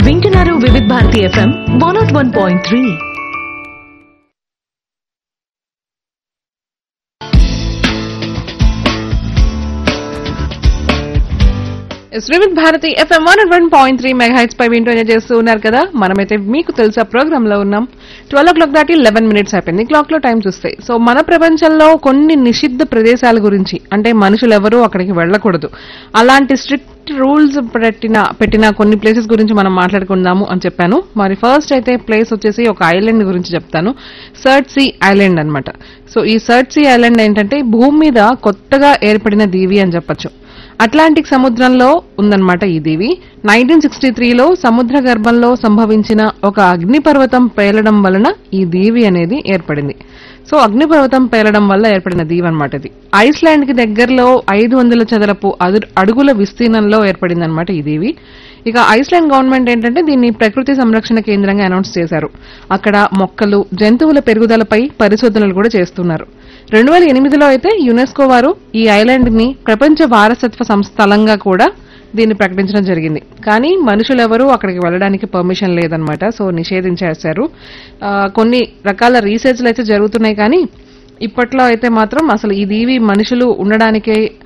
వింటున్నారు Vividh Bharati FM one naught one point three శ్రీవిత్ Bharati FM one one point three mega hits పై వింటూ ఎంజాయ్ చేస్తూ ఉన్నారు కదా మనమైతే మీకు తెలుసా ప్రోగ్రామ్ లో ఉన్నాం ట్వెల్వ్ ఓ క్లాక్ దాటి లెవెన్ మినిట్స్ అయిపోయింది క్లాక్ లో టైం చూస్తే సో మన ప్రపంచంలో కొన్ని నిషిద్ధ ప్రదేశాల గురించి అంటే మనుషులు ఎవరూ అక్కడికి వెళ్ళకూడదు అలాంటి స్ట్రిక్ట్ రూల్స్ పెట్టిన పెట్టిన కొన్ని ప్లేసెస్ గురించి మనం మాట్లాడుకుందాము అని చెప్పాను మరి ఫస్ట్ అయితే ప్లేస్ వచ్చేసి ఒక ఐలాండ్ గురించి చెప్తాను సర్ట్ సీ ఐలాండ్ అన్నమాట సో ఈ సర్ట్ సీ ఐలాండ్ ఏంటంటే భూమి మీద కొత్తగా ఏర్పడిన దీవి అని చెప్పొచ్చు అట్లాంటిక్ సముద్రంలో ఉందన్నమాట ఈ దీవి నైన్టీన్ సిక్స్టీ త్రీలో సముద్ర గర్భంలో సంభవించిన ఒక అగ్నిపర్వతం పేలడం వలన ఈ దీవి అనేది ఏర్పడింది సో అగ్నిపర్వతం పేలడం వల్ల ఏర్పడిన దీవి అనమాట ఇది ఐస్లాండ్ కి దగ్గరలో ఐదు వందల చదరపు అదు- అడుగుల విస్తీర్ణంలో ఏర్పడింది అనమాట ఈ దీవి ఇక ఐస్లాండ్ గవర్నమెంట్ ఏంటంటే దీన్ని ప్రకృతి సంరక్షణ కేంద్రంగా అనౌన్స్ చేశారు అక్కడ మొక్కలు జంతువుల పెరుగుదలపై పరిశోధనలు కూడా చేస్తున్నారు రెండు వేల ఎనిమిదిలో అయితే యునెస్కో వారు ఈ ఐలాండ్ ని ప్రపంచ వారసత్వ సంస్థలంగా కూడా దీన్ని ప్రకటించడం జరిగింది కానీ మనుషులెవరూ అక్కడికి వెళ్ళడానికి పర్మిషన్ లేదనమాట సో నిషేధించేశారు ఆ, కొన్ని రకాల రీసెర్చ్లు అయితే జరుగుతున్నాయి కానీ ఇప్పట్లో అయితే మాత్రం అసలు ఈ దీవి మనుషులు ఉండడానికే